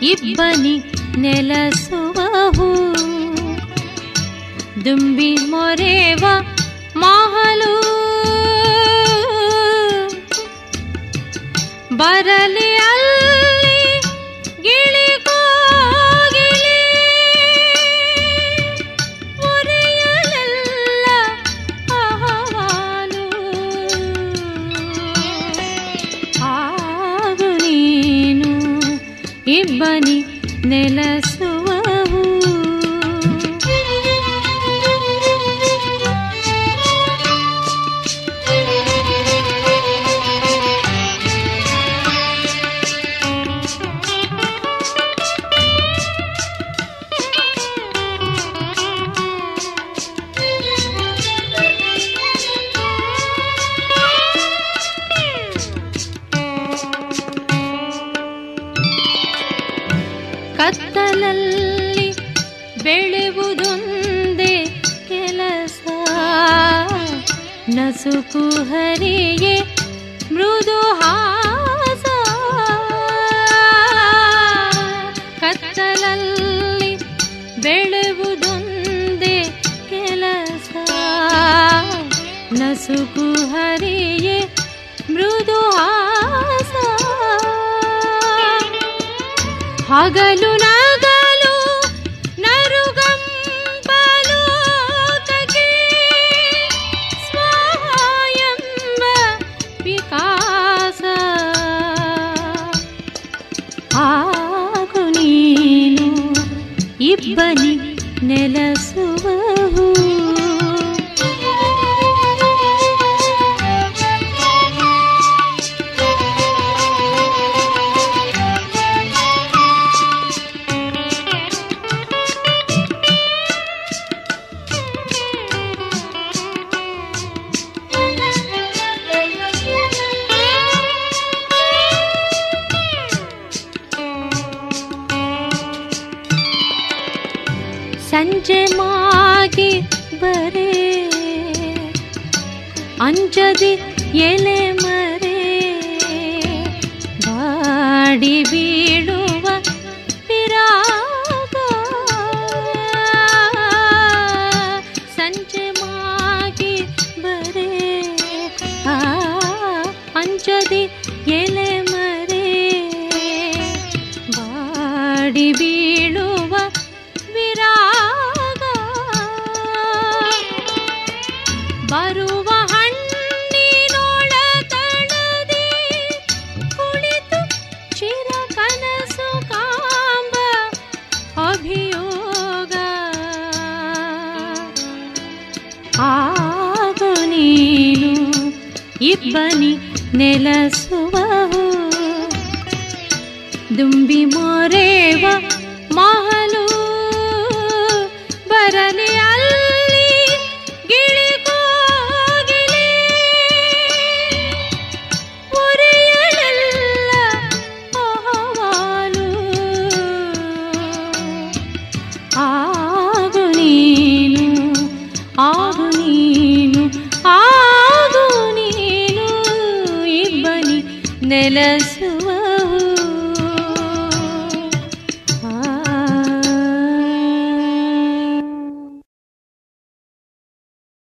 ಇಬ್ಬನಿ ನೆಲಸುವಹು ದುಂಬಿ ಮೊರೆವ ಮಹಲು ಬರಲಿ ಅಲ್ಲಿ ಗಿಳಿ ಕೋಗಿಲೆ ಮೊರೆಯಲೆಲ್ಲ ಅಹವಾಲು ಆಗು ನೀನು ಇಬ್ಬನಿ ನೆಲಸುವವು ಕತ್ತಲಲ್ಲಿ ಬೆಳೆವುದೊಂದೇ ಕೆಲಸ ನಸುಕು ಹರಿಯೇ ಮೃದು ಹಾಸ ಕತ್ತಲಲ್ಲಿ ಬೆಳೆವುದೊಂದೇ ಕೆಲಸ ನಸುಕು ಹರಿಯೇ ಮೃದು ಹಾಸ ಹಗಲು ನಗಲು ನರುಗಂಬಲು ತಗೆ ಸ್ವಯಂಬ ವಿಕಾಸ ಆಗು ನೀನು ಇಬ್ಬನಿ ನೆಲಸುವವು ಸಂಜೆ ಮಾಗಿ ಬರೇ ಅಂಜದಿ ಎಲೆ ಮರೆ ಬಾಡಿ ಬೀಳುವ ವಿರಾಗ ಸಂಜೆ ಮಾಗಿ ಬರೇ ಆ ಅಂಜದಿ ಎಲೆ ಮರೆ ಬಾಡಿ ಬೀಳುವ ವಿರಾಗ ಬರುವ ಹಣ್ಣಿನೊಳ ತಣದಿ ಕುಳಿತು ಚಿರ ಕನಸು ಕಾಂಬ ಅಭಿಯೋಗ ಆಗು ನೀನು ಇಬ್ಬನಿ ನೆಲಸುವವು ದುಂಬಿ ಮೊರೆವ ಮಹಲು ಬರಲಿ ಅಲ್ಲಿ ಗಿಳಿ ಕೋಗಿಲೆ ಮೊರೆಯಲೆಲ್ಲ ಅಹವಾಲು ಆಗು ನೀನು ಆಗು ನೀನು ಆಗು ನೀನು ಇಬ್ಬನಿ ನೆಲಸ